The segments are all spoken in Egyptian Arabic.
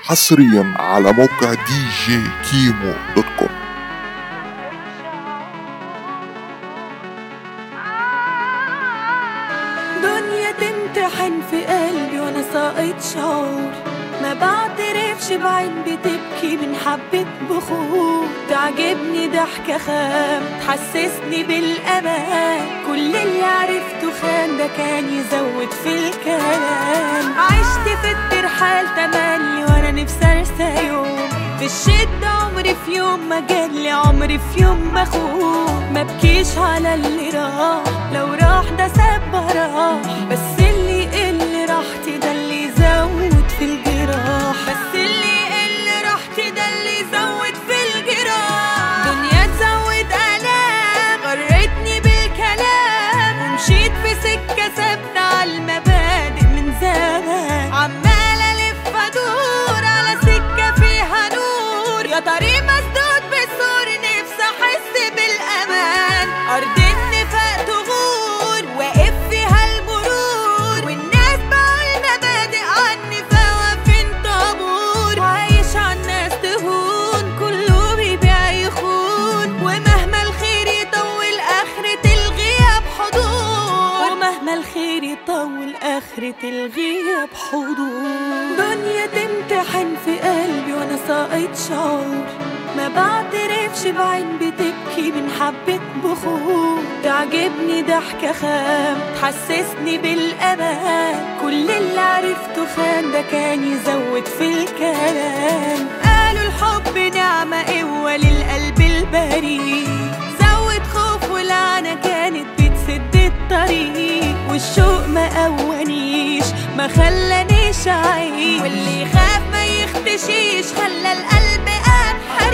حصريا على موقع دي جي كيمو دوت كوم دنيا تمتحن في قلبي وانا ساقط شعور ما بعترفش بعين بتبكي من حبة بخور تعجبني ضحكة خام تحسسني بالأمان كل اللي عرفته خان ده كان يزود في الكلام عشت في الترحال تملي وانا نفسي ارسى يوم في الشدة عمري في يوم ما جالي عمري في يوم بخوف ما بكيش على اللي راح لو راح ده ساب راح بس اللي اللي راحتي ده اللي يزود في الجراح بس اللي اللي راحتي ده اللي يزود في الجراح دنيا تزود آلام غرتني بالكلام ومشيت في سكة ثابتة على المبادئ من زمان عمالة ألف أدور على سكة فيها نور يا طريق مسدود بسور نفسي أحس بالأمان أرض النفاق تغور واقف فيها المرور والناس باعوا المبادئ عني فواقفين طابور عايش عالناس تهون كله بيبيع يخون ومهما الخير يطول آخرة الغياب حضور ومهما الخير يطول آخرة الغياب حضور دنيا تمتحن في قلبي وانا ساقط شعور ما بعترفش بعين بتبكي من حبة بخور تعجبني ضحكة خام تحسسني بالأمان كل اللي عرفته خان ده كان يزود في الكلام قالوا الحب نعمة قوة للقلب البريء زود خوف ولعنة كانت بتسد الطريق والشوق ما قوانيش ما خلانيش اعيش واللي خاف ما يختشيش خلى القلب قاد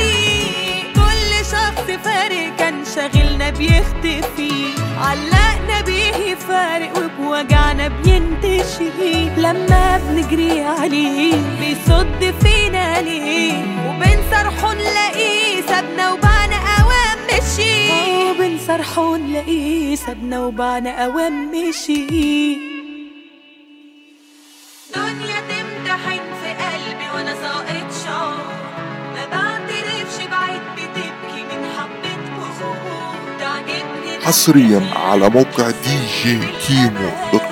حريق كل شخص فارق كان شاغلنا بيختفي علقنا بيه يفارق وبوجعنا بينتشي لما بنجري عليه بيصد فينا ليه وبنصرحه نلاقيه سابنا وبعنا اوام مشي وبنصرحه نلاقيه سابنا وبعنا اوام مشي دنيا تمتحن في قلبي وانا ساقط شعور ما بعترفش بعيد بتبكي من حبة بخور تعجبني حصريا على موقع دي جي كيمو دوت